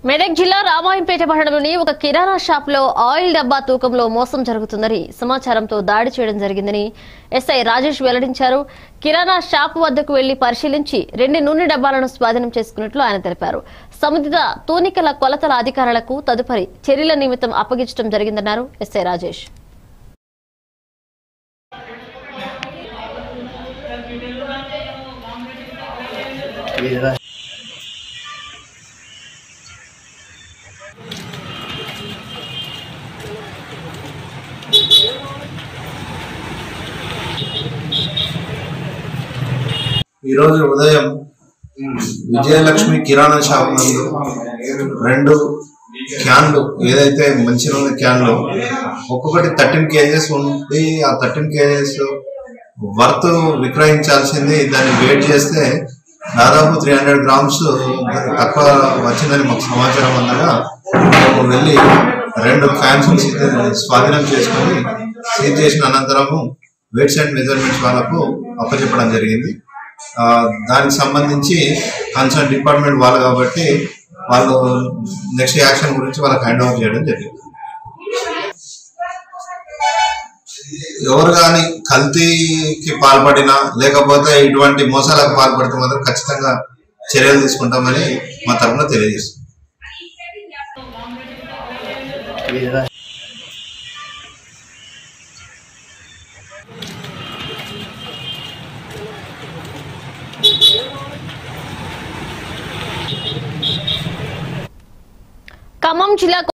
మెదక్ జిల్లా రామాయంపేట పట్టణంలోని ఒక కిరాణా షాప్ లో ఆయిల్ డబ్బా తూకంలో మోసం జరుగుతుందని సమాచారంతో దాడి చేయడం జరిగిందని ఎస్ఐ రాజేష్ వెల్లడించారు కిరాణా షాప్ వద్దకు వెళ్లి పరిశీలించి రెండు నూనె డబ్బాలను స్వాధీనం చేసుకున్నట్లు ఆయన తెలిపారు సంబంధిత తూనికల కొలతల అధికారులకు తదుపరి చర్యల నిమిత్తం అప్పగించడం జరిగిందన్నారు ఎస్ఐ రాజేష్ ఈరోజు ఉదయం విజయలక్ష్మి కిరాణా షాప్ నందు రెండు క్యాన్లు ఏదైతే మంచి నూనె క్యాన్లు ఒక్కొక్కటి థర్టీన్ కేజెస్ ఉంది ఆ థర్టీన్ కేజెస్ వర్త్ విక్రయించాల్సింది దాన్ని వెయిట్ చేస్తే దాదాపు త్రీ హండ్రెడ్ గ్రామ్స్ తక్కువ వచ్చిందని మాకు సమాచారం అందగా మేము వెళ్ళి రెండు క్యాన్స్ స్వాధీనం చేసుకొని సీజ్ చేసిన అనంతరము వెయిట్స్ అండ్ మెజర్మెంట్స్ వాళ్ళకు అప్పచెప్పడం జరిగింది ఆ, దానికి సంబంధించి కన్సర్న్ డిపార్ట్మెంట్ వాళ్ళు కాబట్టి వాళ్ళు నెక్స్ట్ యాక్షన్ గురించి వాళ్ళకి హ్యాండ్ ఓవర్ చేయడం జరిగింది ఎవరు కానీ కల్తీకి పాల్పడినా లేకపోతే ఇటువంటి మోసాలకు పాల్పడితే మాత్రం ఖచ్చితంగా చర్యలు తీసుకుంటామని మా తరఫున తెలియజేస్తుంది ఖమ్మం జిల్లా